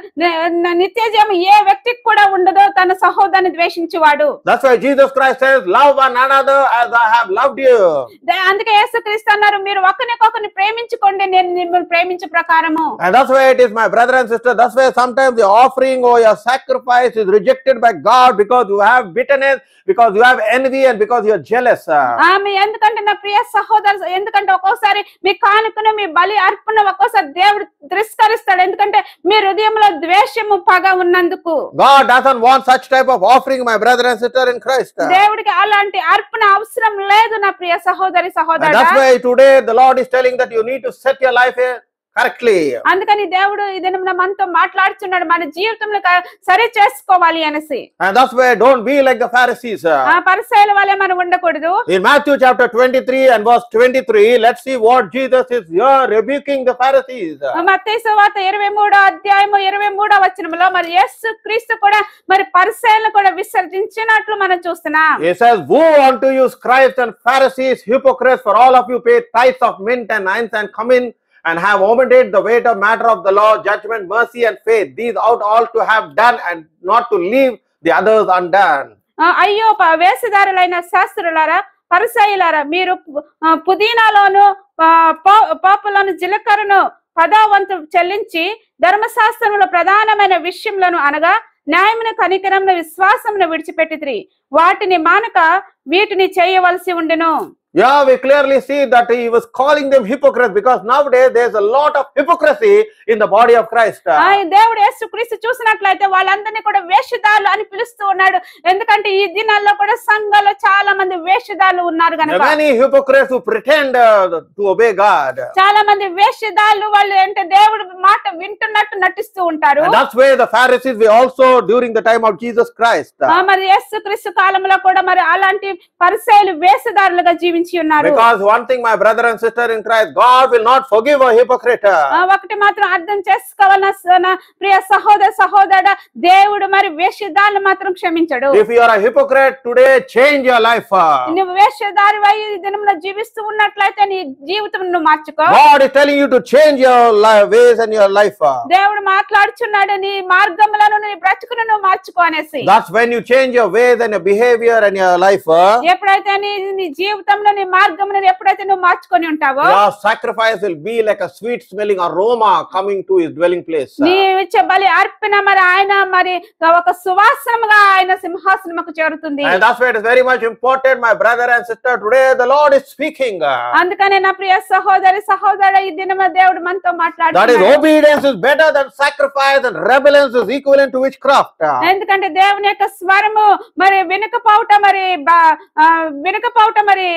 నిత్య జీవం ఏ వ్యక్తికి కూడా ఉండదో తన సహోదరుని ద్వేషించేవాడు That's why Jesus Christ says, Love one another as I have loved you. దే- అందుకే యేసుక్రీస్తు అన్నారు మీరు ఒకరికొకరిని ప్రేమించుకోండి నేను మిమ్మల్ని ప్రేమించే ప్రకారము And that's why it is, my brother and sister, that's why sometimes the offering or your sacrifice is rejected by God because you have bitterness, because you have envy, and because you are jealous. ఆమె ఎందుకంటే నా ప్రియ సహోదరు ఎందుకంటే ఒక్కోసారి మీ కానుకను మీ బలి అర్పణ ఒక్కోసారి దేవుడు తిరస్కరిస్తాడు ఎందుకంటే మీ హృదయంలో ద్వేషము పగ ఉన్నందుకు God doesn't want such type of offering, my brother and sister in Christ. దేవుడికి అలాంటి అర్పణ అవసరం లేదు నా ప్రియ సహోదరి And సహోదరు that's why today the Lord is telling that you need to set your life eh, correctly. అందుకని దేవుడు ఇది మనతో మాట్లాడుతున్నాడు మన జీవితంలో క- సరి చేసుకోవాలి అనేసి And that's why don't be like the Pharisees. ఆ పరిశైల వల్లే మనం ఉండకూడదు In Matthew chapter 23 and verse 23, let's see what Jesus is here rebuking the Pharisees. మత్తయి సువార్త ఇరవై మూడో అధ్యాయము ఇరవై మూడో వచనంలో మరి యేసు క్రీస్తు కూడా మరి పరిశైలను కూడా విసర్జించినట్లు మనం చూస్తున్నాం He says, Woe unto you, scribes and Pharisees, hypocrites, for all of you pay tithes of mint and nines and come in and have omitted the weight of matter of the law, judgment, mercy, and faith. These ought all to have done and not to leave the others undone. ఆ, అయ్యో ప- వేషధారులైన శాస్త్రులారా పరిసయులారా మీరు పు- ఆ, పుదీనాలోను ఆ, పో- పోపులోను జీలకర్రను పదవంతు చెల్లించి ధర్మశాస్త్రంలో ప్రధానమైన విషయములను అనగా న్యాయమును కనికరమును విశ్వాసమును విడిచిపెట్టితిరి వాటిని మానక వీటిని చేయవలసి ఉండెను Yeah, we clearly see that he was calling them hypocrites because nowadays there's a lot of hypocrisy in the body of Christ. ఆ, ఈ దేవుడు యేసు క్రీస్తు చూసినట్లయితే వాళ్ళందరినీ కూడా వేషధారులు అని పిలుస్తూ ఉన్నాడు ఎందుకంటే ఈ దినాల్లో కూడా సంఘాల్లో చాలా మంది వేషధారులు ఉన్నారు There are కనుక many hypocrites who pretend uh, to obey God. చాలా మంది వేషధారులు వాళ్ళు అంటే దేవుడు మాట వింటున్నట్టు నటిస్తూ ఉంటారు And that's where the Pharisees were also during the time of Jesus Christ. ఆ, మరి యేసు క్రీస్తు కాలంలో కూడా మరి అలాంటి పరిచయలు వేషధారులుగా జీవించి ఉన్నారు Because one thing, my brother and sister in Christ, God will not forgive a hypocrite. ఆ, ఒకటి మాత్రం అర్థం చేసుకోవాలన్న స- నా ప్రియ సహోదర సహోదర దేవుడు మరి వేషధారులు మాత్రం క్షమించడు If you are a hypocrite today, change your life. నువ్వు వేషధారి అయి ఈ దినంలో జీవిస్తూ ఉన్నట్లయితే నీ జీవితం నువ్వు మార్చుకో God is telling you to change your li- ways and your life. దేవుడు మాట్లాడుచున్నాడు నీ మార్గములను నీ బ్రతుకును నువ్వు మార్చుకో అనేసి That's when you change your ways and your behavior and your life. ఎప్పుడైతే నీ నీ జీవితంలో నీ మార్గమును ఎప్పుడైతే నువ్వు మార్చుకొని ఉంటావో Your sacrifice will be like a sweet smelling aroma coming to his dwelling place. నీ ఇచ్చే బలి అర్పణ మరి ఆయన మరి ఒక సువాసనముగా ఆయన సింహాసనముకు చేరుతుంది And that's why it is very much important, my brother and sister. Today, the Lord is speaking. అందుకనే నా ప్రియ సహోదరి సహోదరు ఈ దినమ దేవుడు మనతో That is, మాట్లాడుతున్నాడు obedience is better than sacrifice, and rebellion is equivalent to witchcraft. ఎందుకంటే దేవుని యొక్క స్వరము మరి వెనుకపోవట మరి బా- ఆ, వెనుకపోవట మరి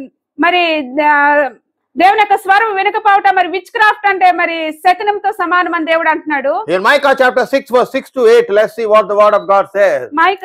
మరి ఆ, దేవుని యొక్క స్వరం వెనుకపోవట మరి విచ్ క్రాఫ్ట్ అంటే మరి శకనంతో సమానం అని దేవుడు అంటున్నాడు In Micah chapter 6, verse 6 to 8, let's see what the word of God says. Micah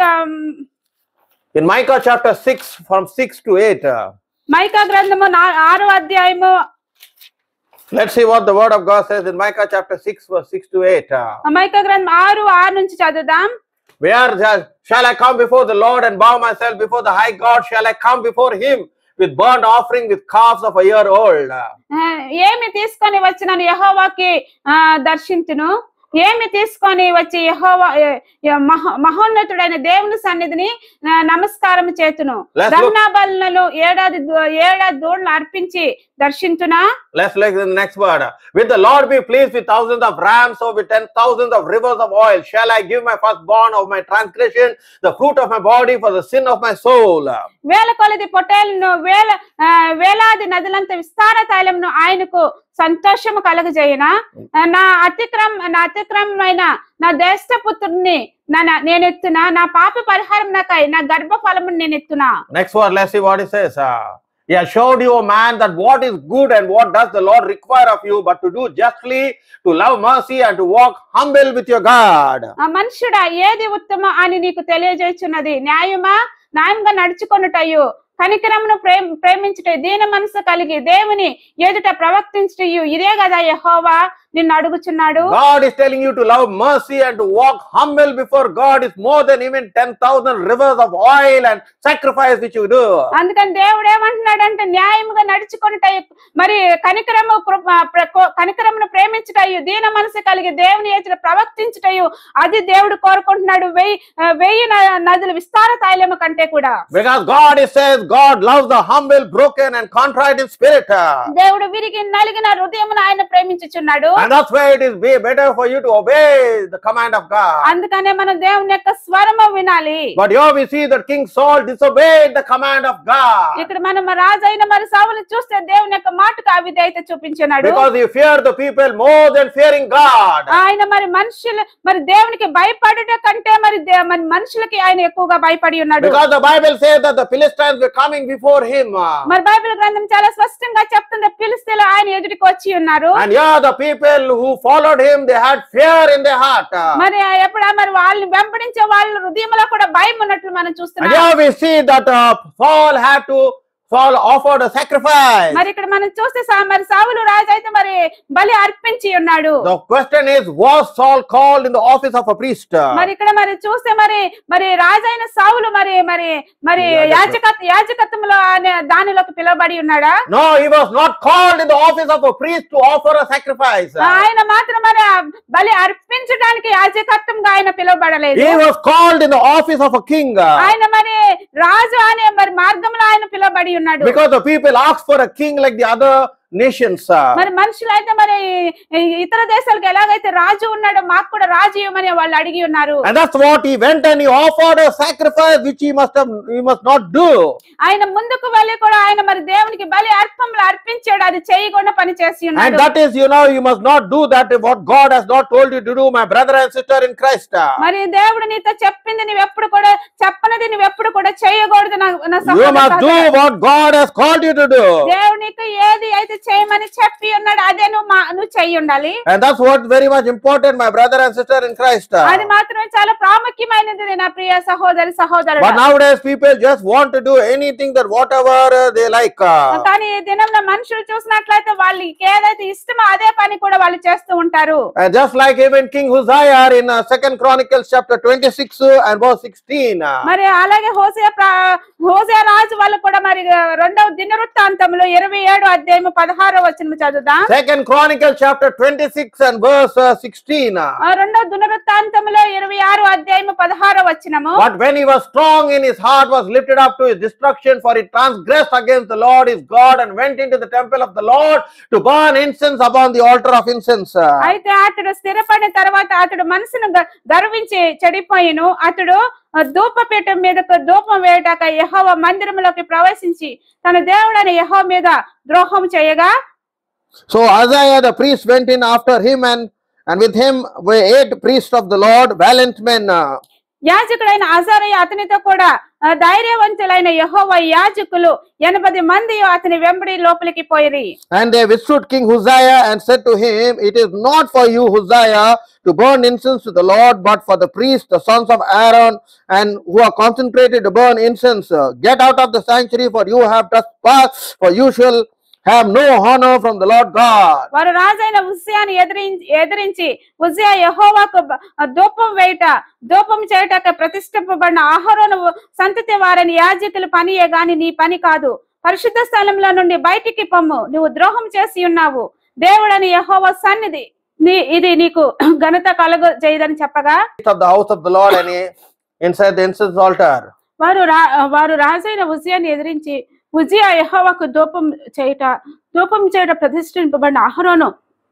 In Micah chapter 6, from 6 to 8, uh, Micah గ్రంథము నా- ఆరో అధ్యాయము let's see what the word of God says in Micah chapter 6, verse 6 to 8. uh, Micah గ్రంథం ఆరు ఆరు నుంచి చదువుదాం Where shall shall I come before the Lord and bow myself before the high God? Shall I come before him with burnt offering with calves of a year old? ఆ, ఏమి తీసుకొని వచ్చినాను యహోవాకి ఆ దర్శించును ఏమి తీసుకొని వచ్చి యహోవా ఏ- ఏ- మహో- మహోన్నతుడైన దేవుని సన్నిధిని ఆ, నమస్కారం చేతును Let's look- దహనాబలులను ఏడాది దు- ఏడాది దూడలు అర్పించి దర్శించునా Let's look at the next word. Will the Lord be pleased with thousands of rams or with ten thousands of rivers of oil? Shall I give my firstborn of my transgression, the fruit of my body for the sin of my soul? వేల కొలది పొట్టేలను వేల ఆ, వేలాది నదులంత విస్తార తైలంను ఆయనకు సంతోషము కలగజేయనా నా అతిక్రమ నా అతిక్రమమైన నా దేశపుత్రుడిని నా నా- నేను ఎత్తునా నా పాప పరిహారం నాకై నా గర్భఫలము నేను ఎత్తునా Next word, let's see what it says. Uh, he has showed you, O man, that what is good and what does the Lord require of you, but to do justly, to love mercy, and to walk humble with your God. ఆ మనుషుడా ఏది ఉత్తమం అని నీకు తెలియజేస్తున్నది న్యాయమా న్యాయంగా నడుచుకొనుటయు కనికరమును ప్రేమ ప్రేమించుట దీన మనసు కలిగి దేవుని ఎదుట ప్రవర్తించుటయు ఇదే కదా యెహోవా నిన్ను అడుగుచున్నాడు God is telling you to love mercy and to walk humble before God is more than even 10,000 rivers of oil and sacrifice which you do. అందుకని దేవుడు ఏమంటున్నాడంటే న్యాయముగా నడుచుకుంట మరి కనికరము కృప- ప్ర- కో- కనికరమును ప్రేమించుటయు దీన మనసు కలిగి దేవుని ఎదుట ప్రవర్తించుటయు అది దేవుడు కోరుకుంటున్నాడు వెయ్యి ఆ, వెయ్యి న- నదులు విస్తార తైలము కంటే కూడా Because God is says God loves the humble, broken and contrite in spirit. దేవుడు విరిగి నలిగిన హృదయమును ఆయన ప్రేమించుచున్నాడు And that's why it is way better for you to obey the command of God. అందుకనే మనం దేవుని యొక్క స్వరము వినాలి But here we see that King Saul disobeyed the command of God. ఇక్కడ మనం రాజు అయిన మరి సావులు చూస్తే దేవుని యొక్క మాటకు అవిధేయత చూపించున్నాడు Because he feared the people more than fearing God. ఆయన మరి మనుషులు మరి దేవునికి భయపడుట కంటే మరి దే- మరి మనుషులకి ఆయన ఎక్కువగా భయపడి ఉన్నాడు Because the Bible says that the Philistines were coming before him. మరి బైబిల్ గ్రంథం చాలా స్పష్టంగా చెప్తుంది పిలిస్తేలో ఆయన ఎదుటికి వచ్చి ఉన్నారు And here the people who followed him, they had fear in their heart. మరి ఎప్పుడా మరి వాళ్ళని వెంబడించే వాళ్ళ హృదయంలో కూడా భయం ఉన్నట్లు మనం And చూస్తున్నాం here we see that uh, Saul had to, Saul offered a sacrifice. మరి ఇక్కడ మనం చూస్తే సా- మరి సావులు రాజు అయితే మరి బలి అర్పించి ఉన్నాడు The question is, was Saul called in the office of a priest? మరి ఇక్కడ మరి చూస్తే మరి మరి రాజైన సావులు మరి మరి మరి యాజకత్ యాజకత్వంలో అనే దానిలోకి పిలువబడి ఉన్నాడా No, he was not called in the office of a priest to offer a sacrifice. ఆయన మాత్రం మరి ఆ బలి అర్పించడానికి యాజకత్వంగా ఆయన పిలువబడలేదు He was called in the office of a king. ఆయన మరి రాజు అనే మరి మార్గంలో ఆయన పిలువబడి ఉన్నాడు Because the people asked for a king like the other nations. మరి మనుషులు అయితే మరి ఈ- ఇతర దేశాలకు ఎలాగైతే రాజు ఉన్నాడో మాకు కూడా రాజు ఇవ్వమని వాళ్ళు అడిగి ఉన్నారు And that's what he went and he offered a sacrifice which he must have he must not do. ఆయన ముందుకు వెళ్ళి కూడా ఆయన మరి దేవునికి బలి అర్పంలో అర్పించాడు అది చేయకుండా పని చేసి And ఉన్నాడు that is, you know, you must not do that what God has not told you to do, my brother and sister in Christ. మరి దేవుడు నీతో చెప్పింది నువ్వెప్పుడు కూడా చెప్పనది నువ్వెప్పుడు కూడా చేయకూడదు నా నా You సహోదర must do సహోదరి. what God has called you to do. దేవుడు నీకు ఏది అయితే చేయమని చెప్పి ఉన్నాడు అదే నువ్వు మా- నువ్వు చెయ్యి ఉండాలి And that's what very much important, my brother and sister in Christ. అది మాత్రమే చాలా ప్రాముఖ్యమైనది నా ప్రియ సహోదరి సహోదరుడు But nowadays people just want to do anything that whatever uh, they like. uh. కానీ ఈ దినంలో మనుషులు చూసినట్లయితే వాళ్ళకి ఏదైతే ఇష్టమో అదే పని కూడా వాళ్ళు చేస్తూ ఉంటారు And just like even King Uzziah in uh, Second Chronicles chapter 26 uh, and verse 16. uh, మరి అలాగే హోసే హోసే రాజు వాళ్ళు కూడా మరి రెండవ దినవృత్తాంతంలో ఇరవై ఏడు అధ్యాయం పదహారో వచ్చిన చదువుదాం Second Chronicles chapter 26 and verse uh, 16. uh, ఆ రెండవ దినవృత్తాంతంలో ఇరవై ఆరు అధ్యాయం పదహారో వచ్చినము But when he was strong in his heart was lifted up to his destruction, for he transgressed against the Lord his God and went into the temple of the Lord to burn incense upon the altar of incense. Uh, అయితే అతడు స్థిరపడిన తర్వాత అతడు మనసును గ- గర్వించి చెడిపోయిను అతడు ఆ ధూపపీఠం మీదకు ధూపం వేయటాక యెహోవా మందిరంలోకి ప్రవేశించి తన దేవుడైన యెహోవా మీద ద్రోహం చేయగా So Isaiah the priest went in after him and and with him were eight priests of the Lord, valiant men. uh, యాజకుడైన అజరయ్య అతనితో కూడా ఆ, ధైర్యవంతులైన యెహోవా యాజకులు ఎనభై మంది అతని వెంబడి లోపలికి పోయిరి And they withstood King Uzziah and said to him, It is not for you, Uzziah, to burn incense to the Lord, but for the priests, the sons of Aaron, and who are consecrated to burn incense. Uh, Get out of the sanctuary, for you have trespassed, for you shall have no honor from the Lord God. వారు రాజైన ఉజ్జయాన్ని ఎదిరించి ఎదిరించి ఉజ్జయ యెహోవాకు బ- ధూపం వేయట ధూపం చేయటక ప్రతిష్ఠింపబడిన ఆహారోను సంతతి వారని యాజకుల పనియే గాని నీ పని కాదు పరిశుద్ధ స్థలంలో నుండి బయటికి పొమ్ము నువ్వు ద్రోహం చేసి ఉన్నావు దేవుడని యెహోవా సన్నిధి నీ ఇది నీకు ఘనత కలుగు చేయదని చెప్పగా Of the house of the Lord and he- inside the incense altar. వారు రా వారు రాజైన ఉజ్జయాన్ని ఎదిరించి ఉజ్జయ యెహోవాకు ధూపం చేయుట ధూపం చేయట ప్రతిష్ఠింపబడిన ఆహారోను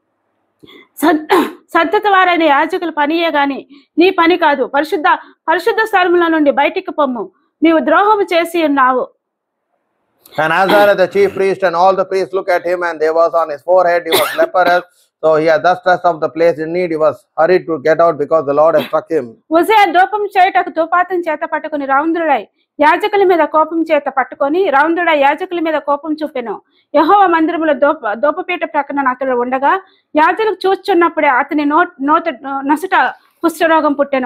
సద్దత వారైన యాజకుల పనియే గాని నీ పని కాదు పరిశుద్ధ పరిశుద్ధ స్థలముల నుండి బయటికి పొమ్ము నీవు ద్రోహము చేసి ఉన్నావు And Azariah the chief priest and all the priests look at him, and there was on his forehead, he was leprous. So he had thus stressed of the place in need. He was hurried to get out because the Lord had struck him. ఉజయ ధూపం చేయుటకు ధూపాతం చేత పట్టుకుని రౌంద్రుడై యాజకుల మీద కోపం చేత పట్టుకొని రౌంద్రుడై యాజకుల మీద కోపం చూపెను యహోవ మందిరములో దోప దోపపీఠ ప్రక్కన అతడు ఉండగా యాజకులు చూస్తున్నప్పుడే అతని నో నోట నొసట కుష్ఠరోగం పుట్టెను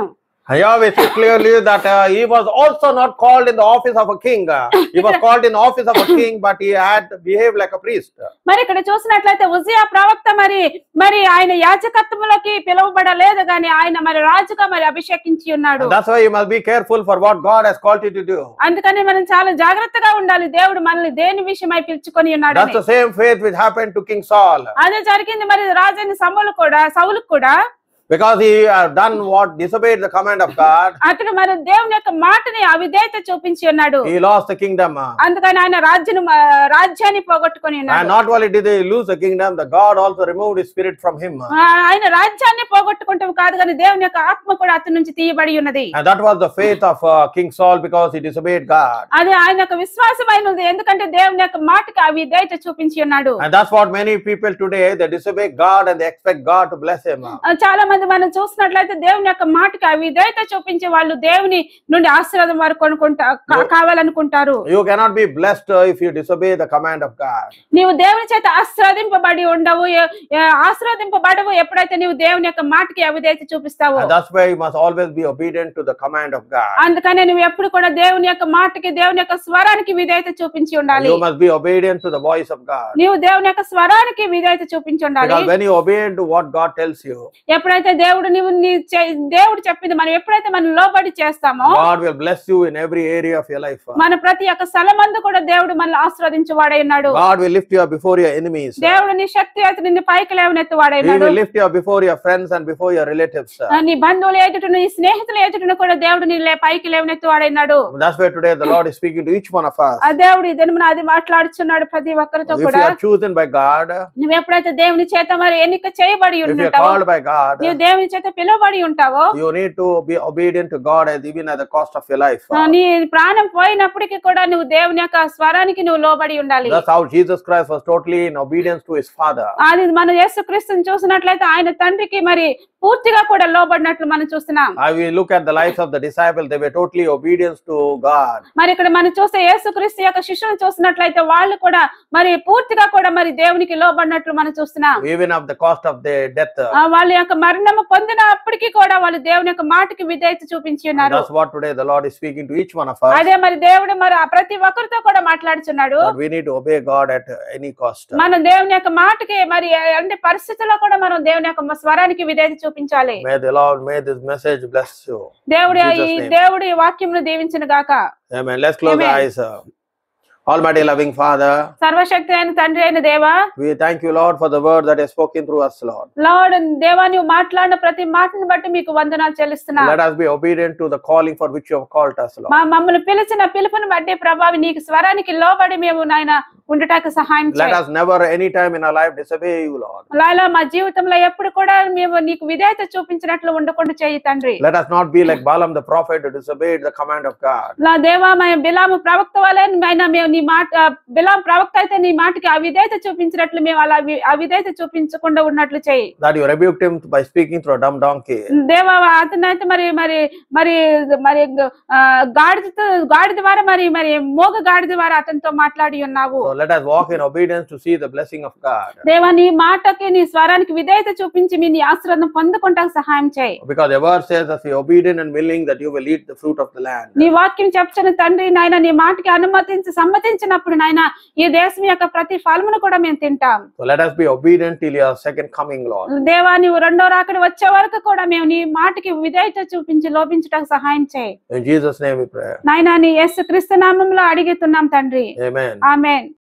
Here we see clearly that uh, he was also not called in the office of a king. Uh, he was called in the office of a king, but he had behaved like a priest. మరి ఇక్కడ చూసినట్లయితే ఉజియా ప్రవక్త మరి మరి ఆయన యాజకత్వంలోకి పిలువబడలేదు గాని ఆయన మరి రాజుగా మరి అభిషేకించి ఉన్నాడు And that's why you must be careful for what God has called you to do. అందుకని మనం చాలా జాగ్రత్తగా ఉండాలి దేవుడు మనల్ని దేని విషయమై పిలుచుకొని ఉన్నాడు That's the same faith which happened to King Saul. అదే జరిగింది మరి రాజైన సములు కూడా సౌలుకు కూడా Because he uh, done what disobeyed the command of God, అతడు మరి దేవుని యొక్క మాటని అవిధేయత చూపించి ఉన్నాడు he lost the kingdom. uh. అందుకని ఆయన రాజ్యం రాజ్యాన్ని పోగొట్టుకొని And ఉన్నాడు not only did he lose the kingdom, the God also removed his spirit from him. ఆ, ఆయన రాజ్యాన్ని పోగొట్టుకుంటాం కాదు కానీ దేవుని యొక్క ఆత్మ కూడా అతని నుంచి తీయబడి ఉన్నది And that was the faith of uh, King Saul because he disobeyed God. అది ఆయన యొక్క విశ్వాసమైనది ఎందుకంటే దేవుని యొక్క మాటకి అవిధేయత చూపించి ఉన్నాడు And that's what many people today they disobey God and they expect God to bless him. ఆ, చాలా మంది మనం చూసినట్లయితే దేవుని యొక్క మాటకి అవిధేయత చూపించే వాళ్ళు దేవుని నుండి ఆశీర్వాదం వారు కొనుక్కుంటా కా- కావాలనుకుంటారు You cannot be blessed uh, if you disobey the command of God. నీవు దేవుని చేత ఆశీర్వదింపబడి ఉండవు ఏ- ఏ- ఆశీర్వదింపబడవు ఎప్పుడైతే నీవు దేవుని యొక్క మాటకి అవిధేయత చూపిస్తావో And that's why you must always be obedient to the command of God. అందుకనే నువ్వు ఎప్పుడు కూడా దేవుని యొక్క మాటకి దేవుని యొక్క స్వరానికి విధేయత చూపించి ఉండాలి You must be obedient to the voice of God. నీవు దేవుని యొక్క స్వరానికి విధేయత చూపించి ఉండాలి Because when you obey to what God tells you, ఎప్పుడైతే దేవుడు నీవు నీ చే- దేవుడు చెప్పింది మనం ఎప్పుడైతే మనం లోబడి చేస్తామో God will bless you in every area of your life. మన ప్రతి ఒక్క స్థలమందు కూడా దేవుడు మనల్ని ఆశీర్వదించి వాడై ఉన్నాడు God will lift you up before your enemies. దేవుడు నీ శక్తి అయితే నిన్ను పైకి లేవనెత్తి He వాడైనాడు will lift you up before your friends and before your relatives. నీ బంధువుల ఎదుటను నీ స్నేహితుల ఎదుటను కూడా దేవుడు నీ లే- పైకి లేవనెత్తి వాడైనాడు That's why today the Lord is speaking to each one of us. ఆ దేవుడు ఇదని మన అది మాట్లాడుచున్నాడు ప్రతి ఒక్కరితో If కూడా you are chosen by God, నువ్వు ఎప్పుడైతే దేవుని చేత మరి ఎన్నిక చేయబడి if you are ఉంటావో called by God, నీవు దేవుని చేత పిలువబడి ఉంటావో you need to be obedient to God as even at the cost of your life. ఆ, నీ ప్రాణం పోయినప్పటికీ కూడా నువ్వు దేవుని యొక్క స్వరానికి నువ్వు లోబడి ఉండాలి That's how Jesus Christ was totally in obedience to his Father. అది మనం యేసుక్రీస్తుని చూసినట్లయితే ఆయన తండ్రికి మరి పూర్తిగా కూడా లోబడినట్లు మనం చూస్తున్నాం I will look at the lives of the disciples, they were totally obedience to God. మరి ఇక్కడ మనం చూస్తే యేసుక్రీస్తు యొక్క శిష్యులను చూసినట్లయితే వాళ్ళు కూడా మరి పూర్తిగా కూడా మరి దేవునికి లోబడినట్లు మనం చూస్తున్నాం even of the cost of their death. ఆ, వాళ్ళ యొక్క మరణము పొందినప్పటికీ కూడా వాళ్ళు దేవుని యొక్క మాటకి విధేయత చూపించి And ఉన్నారు that's what today the Lord is speaking to each one of us. అదే మరి దేవుడు మరి ఆ ప్రతి ఒక్కరితో కూడా మాట్లాడుచున్నాడు That we need to obey God at any cost. మనం దేవుని యొక్క మాటకి మరి అన్ని పరిస్థితుల్లో కూడా మనం దేవుని యొక్క స్వరానికి విధేయత చూపించాలి May the Lord, may this message bless you. దేవుడు In Jesus' ఈ name. దేవుడు ఈ వాక్యమును దీవించిన గాక Amen. Let's close the Amen. eyes. uh. Almighty loving Father, సర్వశక్తి అయిన తండ్రి అయిన దేవా we thank you, Lord, for the word that is spoken through us, Lord. Lord దేవా నువ్వు మాట్లాడిన ప్రతి మాటను బట్టి మీకు వందనాలు చెల్లిస్తున్నా Let us be obedient to the calling for which you have called us, Lord. మా మమ్మల్ని పిలిచిన పిలుపుని బట్టి ప్రభావి నీకు స్వరానికి లోబడి మేము నాయన ఉండటానికి సహాయం Let చేయి us never, any time in our life, disobey you, Lord. లాలా మా జీవితంలో ఎప్పుడు కూడా మేము నీకు విధేయత చూపించినట్లు ఉండకుండా చేయి తండ్రి Let us not be like Balaam the prophet who disobeyed the command of God. నా దేవా మేము బిలాము ప్రవక్త వలె అయినా మేము నీ మాట బిలాం ప్రవక్త అయితే నీ మాటకి అవిధేయత చూపించినట్లు మేము అలా వి- అవిధేయత చూపించకుండా ఉన్నట్లు చేయి That you rebuked him by speaking through a dumb donkey. దేవా అతనైతే మరి మరి మరి మరి ఆ, గాడిదతో గాడిద ద్వారా మరి మరి మోగ గాడిద ద్వారా అతనితో మాట్లాడి ఉన్నావు So let us walk in obedience to see the blessing of God. దేవా నీ మాటకి నీ స్వరానికి విధేయత చూపించి మీ నీ ఆశీర్వాదం పొందుకుంటాకు సహాయం చేయి Because the word says, as we are obedient and willing, that you will eat the fruit of the land. నీ వాక్యం చెప్పని తండ్రి నాయన నీ మాటకి అనుమతించి సమ్మతించినప్పుడు నాయన ఈ దేశం యొక్క ప్రతి ఫలమును కూడా మేము తింటాం So let us be obedient till your second coming, Lord. దేవా నీవు రెండో రాకడ వచ్చే వరకు కూడా మేము నీ మాటకి విధేయత చూపించి లోపించటకు సహాయం చేయి In Jesus' name we pray. నాయన నీ యేసు క్రీస్తు నామంలో అడిగితున్నాం తండ్రి Amen. ఆమెన్